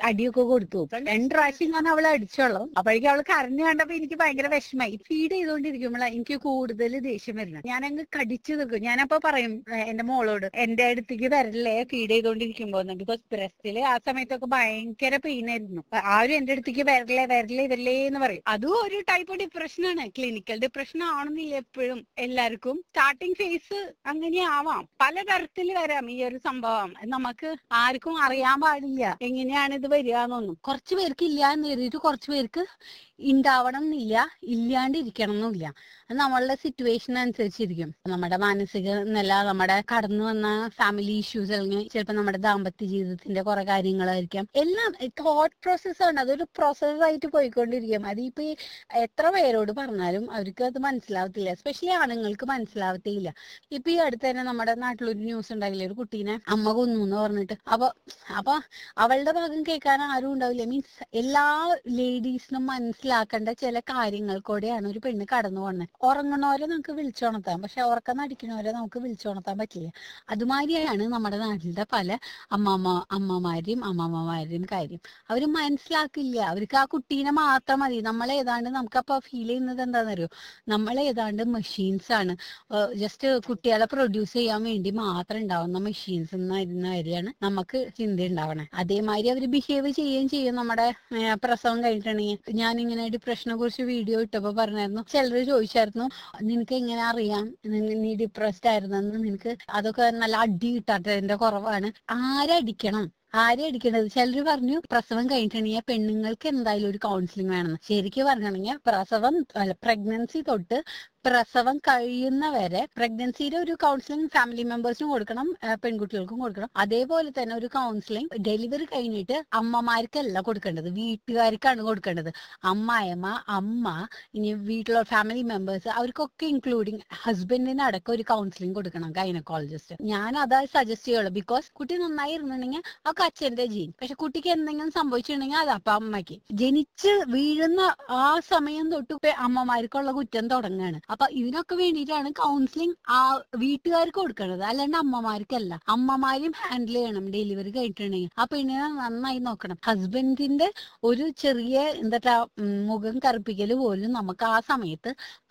അടിയൊക്കെ കൊടുത്തു രണ്ട് പ്രാവശ്യം ഞാൻ അവളെ അടിച്ചോളൂ അപ്പോഴേക്കും അവള് കരഞ്ഞു കണ്ടപ്പോ എനിക്ക് ഭയങ്കര വിഷമായി ഫീഡ് ചെയ്തുകൊണ്ടിരിക്കുമ്പോഴാണ് എനിക്ക് കൂടുതൽ ദേഷ്യം വരുന്നത് ഞാൻ അങ്ങ് കടിച്ചു നിൽക്കും ഞാനപ്പോ പറയും ഏ, എന്റെ മോളോട് എന്റെ അടുത്തേക്ക് വരല്ലേ ഫീഡ് ചെയ്തോണ്ടിരിക്കുമ്പോ ബിക്കോസ് ബ്രസ്റ്റില് ആ സമയത്തൊക്കെ ഭയങ്കര പെയിൻ ആയിരുന്നു അപ്പൊ ആരും എന്റെ അടുത്തേക്ക് വരല്ലേ വരല്ലേ വരല്ലേ എന്ന് പറയും അതും ഒരു ടൈപ്പ് ഡിപ്രഷനാണ് ക്ലിനിക്കൽ ഡിപ്രഷൻ ആണെന്നില്ല എപ്പോഴും എല്ലാവർക്കും സ്റ്റാർട്ടിങ് ഫേസ് അങ്ങനെ ആവാം പലതരത്തിൽ വരാം ഈ ഒരു സംഭവം നമുക്ക് ആർക്കും അറിയാൻ പാടില്ല എങ്ങനെയാണ് ഇത് വരിക എന്നൊന്നും കുറച്ച് പേർക്ക് ഇല്ല എന്ന് കരുതിയിട്ട് കുറച്ച് പേർക്ക് ഉണ്ടാവണം എന്നില്ല ഇല്ലാണ്ടിരിക്കണം എന്നില്ല അത് നമ്മളുടെ സിറ്റുവേഷൻ അനുസരിച്ചിരിക്കും നമ്മുടെ മാനസിക നില നമ്മുടെ കടന്നു വന്ന ഫാമിലി ഇഷ്യൂസ് അല്ലെങ്കിൽ ചിലപ്പോൾ നമ്മുടെ ദാമ്പത്യ ജീവിതത്തിന്റെ കുറെ കാര്യങ്ങളായിരിക്കാം എല്ലാം തോട്ട് പ്രോസസ്സാണ് അതൊരു പ്രോസസ്സായിട്ട് പോയിക്കൊണ്ടിരിക്കും അതിപ്പോ ഈ എത്ര പേരോട് പറഞ്ഞാലും അവർക്ക് അത് മനസ്സിലാവത്തില്ല എസ്പെഷ്യലി ആണുങ്ങൾക്ക് മനസ്സിലാവത്തില്ല ഇപ്പൊ ഈ അടുത്ത് തന്നെ നമ്മുടെ നാട്ടിലൊരു ന്യൂസ് ഉണ്ടായില്ലേ ഒരു കുട്ടീനെ അമ്മ കൊന്നു എന്ന് പറഞ്ഞിട്ട് അപ്പൊ അപ്പൊ അവളുടെ ഭാഗം കേൾക്കാൻ ആരും ഉണ്ടാവില്ല മീൻസ് എല്ലാ ലേഡീസിനും മനസ്സിലാക്കേണ്ട ചില കാര്യങ്ങൾ കൂടെയാണ് ഒരു പെണ്ണ് കടന്നു പോകുന്നത് ഉറങ്ങണവരെ നമുക്ക് വിളിച്ചുണർത്താം പക്ഷെ ഉറക്കം നടിക്കണവരെ നമുക്ക് വിളിച്ചുണർത്താൻ പറ്റില്ല അതുമാതിരിയാണ് നമ്മുടെ നാട്ടിലെ പല അമ്മമ്മ അമ്മമാരെയും അമ്മമ്മമാരുടെയും കാര്യം അവര് മനസ്സിലാക്കില്ല അവർക്ക് ആ കുട്ടീനെ മാത്രം മതി നമ്മൾ ഏതാണ്ട് നമുക്കപ്പോ ഫീൽ ചെയ്യുന്നത് എന്താണെന്നറിയോ നമ്മൾ ഏതാണ്ട് മെഷീൻസ് ആണ് ജസ്റ്റ് കുട്ടികളെ പ്രൊഡ്യൂസ് ചെയ്യാൻ വേണ്ടി മാത്രം ഉണ്ടാവുന്ന മെഷീൻസ് എന്നായിരുന്നാണ് നമുക്ക് ചിന്ത ഉണ്ടാവണേ അതേമാതിരി അവർ ബിഹേവ് ചെയ്യുകയും ചെയ്യും നമ്മുടെ ഏഹ്, പ്രസവം കഴിഞ്ഞിട്ടുണ്ടെങ്കിൽ ഞാൻ ഇങ്ങനെ ഡിപ്രഷനെ കുറിച്ച് വീഡിയോ ഇട്ടപ്പോ പറഞ്ഞായിരുന്നു ചിലർ ചോദിച്ചായിരുന്നു നിനക്ക് എങ്ങനെ അറിയാം നി- നീ ഡിപ്രസ്ഡ് ആയിരുന്നെന്ന് നിനക്ക് അതൊക്കെ നല്ല അടി കിട്ടാത്തതിന്റെ കുറവാണ് ആരടിക്കണം ആരെ അടിക്കേണ്ടത് ചിലർ പറഞ്ഞു പ്രസവം കഴിഞ്ഞിട്ടുണ്ടെങ്കിൽ പെണ്ണുങ്ങൾക്ക് എന്തായാലും ഒരു കൗൺസിലിംഗ് വേണമെന്ന് ശരിക്കും പറഞ്ഞിട്ടുണ്ടെങ്കിൽ പ്രസവം അല്ല പ്രഗ്നൻസി തൊട്ട് പ്രസവം കഴിയുന്നവരെ പ്രഗ്നൻസിയുടെ ഒരു കൗൺസിലിംഗ് ഫാമിലി മെമ്പേഴ്സിനും കൊടുക്കണം ആ, പെൺകുട്ടികൾക്കും കൊടുക്കണം അതേപോലെ തന്നെ ഒരു കൗൺസിലിംഗ് ഡെലിവറി കഴിഞ്ഞിട്ട് അമ്മമാർക്കല്ല കൊടുക്കേണ്ടത് വീട്ടുകാർക്കാണ് കൊടുക്കേണ്ടത് അമ്മായമ്മ അമ്മ ഇനി വീട്ടിലുള്ള ഫാമിലി മെമ്പേഴ്സ് അവർക്കൊക്കെ ഇൻക്ലൂഡിങ് ഹസ്ബൻഡിന് അടക്കം ഒരു കൗൺസിലിംഗ് കൊടുക്കണം ഗൈനക്കോളജിസ്റ്റ് ഞാൻ അതാ സജസ്റ്റ് ചെയ്യുള്ളൂ ബിക്കോസ് കുട്ടി നന്നായി ഇരുന്നുണ്ടെങ്കിൽ ആ അച്ഛന്റെ ജീൻ പക്ഷെ കുട്ടിക്ക് എന്തെങ്കിലും സംഭവിച്ചിട്ടുണ്ടെങ്കിൽ അത് അപ്പ അമ്മയ്ക്ക് ജനിച്ച് വീഴുന്ന ആ സമയം തൊട്ട് ഇപ്പൊ അമ്മമാർക്കുള്ള കുറ്റം തുടങ്ങുകയാണ് അപ്പൊ ഇതിനൊക്കെ വേണ്ടിയിട്ടാണ് കൗൺസിലിംഗ് ആ വീട്ടുകാർക്ക് കൊടുക്കേണ്ടത് അല്ലാണ്ട് അമ്മമാർക്കല്ല അമ്മമാരും ഹാൻഡിൽ ചെയ്യണം ഡെലിവറി കഴിഞ്ഞിട്ടുണ്ടെങ്കിൽ ആ പെണ്ണിനെ നന്നായി നോക്കണം ഹസ്ബൻഡിന്റെ ഒരു ചെറിയ എന്താ മുഖം കറുപ്പിക്കല് പോലും നമുക്ക് ആ സമയത്ത്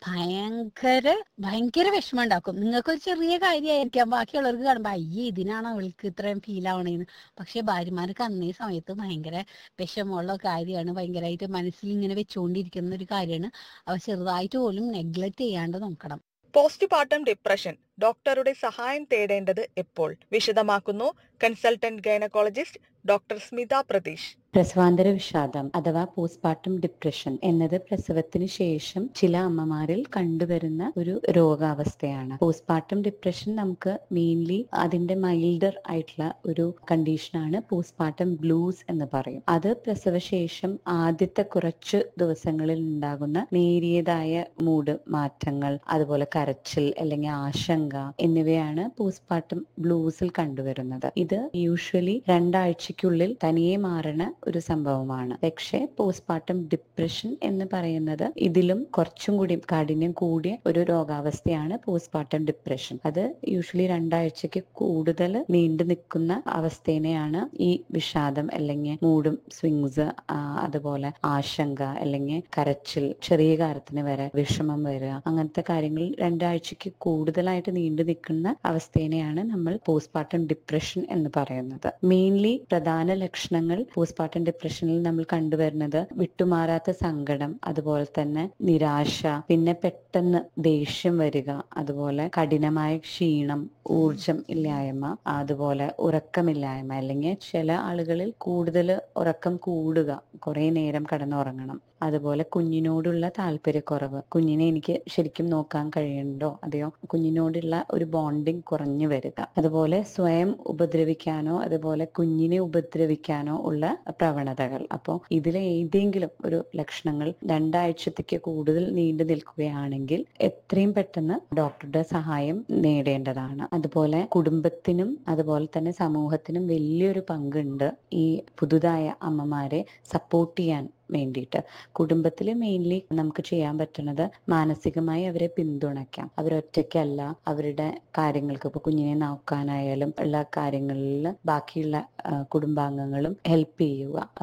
ഭയങ്കര ഭയങ്കര വിഷമം ഉണ്ടാക്കും നിങ്ങൾക്ക് ഒരു ചെറിയ കാര്യമായിരിക്കാം ബാക്കിയുള്ളവർക്ക് കാണുമ്പോ അയ്യേ ഇതിനാണ് അവൾക്ക് ഇത്രയും ഫീൽ ആവണേന്ന് പക്ഷെ ഭാര്യമാർക്ക് അന്നേ സമയത്ത് ഭയങ്കര വിഷമമുള്ള കാര്യമാണ് ഭയങ്കരമായിട്ട് മനസ്സിൽ ഇങ്ങനെ വെച്ചുകൊണ്ടിരിക്കുന്ന ഒരു കാര്യമാണ് അവ ചെറുതായിട്ട് പോലും നെഗ്ലക്ട് ചെയ്യാണ്ട് നോക്കണം പോസ്റ്റ്മോർട്ടം ഡിപ്രഷൻ ഡോക്ടറുടെ സഹായം തേടേണ്ടത് എപ്പോൾ വിശദമാക്കുന്നു consultant gynaecologist doctor Smitha Pratheesh പ്രസവാന്തര വിഷാദം അഥവാ പോസ്റ്റ്മോർട്ടം ഡിപ്രഷൻ എന്നത് പ്രസവത്തിന് ശേഷം ചില അമ്മമാരിൽ കണ്ടുവരുന്ന ഒരു രോഗാവസ്ഥയാണ് പോസ്റ്റ്മോർട്ടം ഡിപ്രഷൻ നമുക്ക് മെയിൻലി അതിന്റെ മൈൽഡർ ആയിട്ടുള്ള ഒരു കണ്ടീഷനാണ് പോസ്റ്റ്മോർട്ടം ബ്ലൂസ് എന്ന് പറയും അത് പ്രസവശേഷം ആദ്യത്തെ കുറച്ച് ദിവസങ്ങളിൽ ഉണ്ടാകുന്ന നേരിയതായ മൂഡ് മാറ്റങ്ങൾ അതുപോലെ കരച്ചിൽ അല്ലെങ്കിൽ ആശങ്ക എന്നിവയാണ് പോസ്റ്റ്മോർട്ടം ബ്ലൂസിൽ കണ്ടുവരുന്നത് ഇത് യൂഷ്വലി രണ്ടാഴ്ചയ്ക്കുള്ളിൽ തനിയെ മാറണ ഒരു സംഭവമാണ് പക്ഷേ പോസ്റ്റ്മോർട്ടം ഡിപ്രഷൻ എന്ന് പറയുന്നത് ഇതിലും കുറച്ചും കൂടി കാഠിന്യം കൂടിയ ഒരു രോഗാവസ്ഥയാണ് പോസ്റ്റ്മോർട്ടം ഡിപ്രഷൻ അത് യൂഷ്വലി രണ്ടാഴ്ചക്ക് കൂടുതൽ നീണ്ടു നിൽക്കുന്ന അവസ്ഥേനെയാണ് ഈ വിഷാദം അല്ലെങ്കിൽ മൂഡും സ്വിങ്സ് അതുപോലെ ആശങ്ക അല്ലെങ്കിൽ കരച്ചിൽ ചെറിയ കാര്യത്തിന് വരെ വിഷമം വരിക അങ്ങനത്തെ കാര്യങ്ങൾ രണ്ടാഴ്ചക്ക് കൂടുതലായിട്ട് നീണ്ടു നിൽക്കുന്ന അവസ്ഥേനെയാണ് നമ്മൾ പോസ്റ്റ്മോർട്ടം ഡിപ്രഷൻ എന്ന് പറയുന്നത് മെയിൻലി പ്രധാന ലക്ഷണങ്ങൾ പോസ്റ്റ്മോർട്ടം ഡിപ്രഷനിൽ നമ്മൾ കണ്ടുവരുന്നത് വിട്ടുമാറാത്ത സങ്കടം അതുപോലെ തന്നെ നിരാശ പിന്നെ പെട്ടെന്ന് ദേഷ്യം വരിക അതുപോലെ കഠിനമായ ക്ഷീണം ഊർജം ഇല്ലായ്മ അതുപോലെ ഉറക്കമില്ലായ്മ അല്ലെങ്കിൽ ചില ആളുകളിൽ കൂടുതൽ ഉറക്കം കൂടുക കുറെ നേരം കിടന്നുറങ്ങണം അതുപോലെ കുഞ്ഞിനോടുള്ള താല്പര്യക്കുറവ് കുഞ്ഞിനെ എനിക്ക് ശരിക്കും നോക്കാൻ കഴിയുന്നുണ്ടോ അതെയോ കുഞ്ഞിനോടുള്ള ഒരു ബോണ്ടിങ് കുറഞ്ഞു വരിക അതുപോലെ സ്വയം ഉപദ്രവിക്കാനോ അതുപോലെ കുഞ്ഞിനെ ഉപദ്രവിക്കാനോ ഉള്ള പ്രവണതകൾ അപ്പോൾ ഇതിലെ ഏതെങ്കിലും ഒരു ലക്ഷണങ്ങൾ രണ്ടാഴ്ചത്തേക്ക് കൂടുതൽ നീണ്ടു നിൽക്കുകയാണെങ്കിൽ എത്രയും പെട്ടെന്ന് ഡോക്ടറുടെ സഹായം നേടേണ്ടതാണ് അതുപോലെ കുടുംബത്തിനും അതുപോലെ തന്നെ സമൂഹത്തിനും വലിയൊരു പങ്കുണ്ട് ഈ പുതുതായ അമ്മമാരെ സപ്പോർട്ട് ചെയ്യാൻ വേണ്ടിയിട്ട് കുടുംബത്തിൽ മെയിൻലി നമുക്ക് ചെയ്യാൻ പറ്റുന്നത് മാനസികമായി അവരെ പിന്തുണയ്ക്കാം അവരൊറ്റയ്ക്കല്ല അവരുടെ കാര്യങ്ങൾക്ക് ഇപ്പൊ കുഞ്ഞിനെ നോക്കാനായാലും ഉള്ള കാര്യങ്ങളിൽ ബാക്കിയുള്ള ആ, കുടുംബാംഗങ്ങളും ഹെൽപ്പ് ചെയ്യുക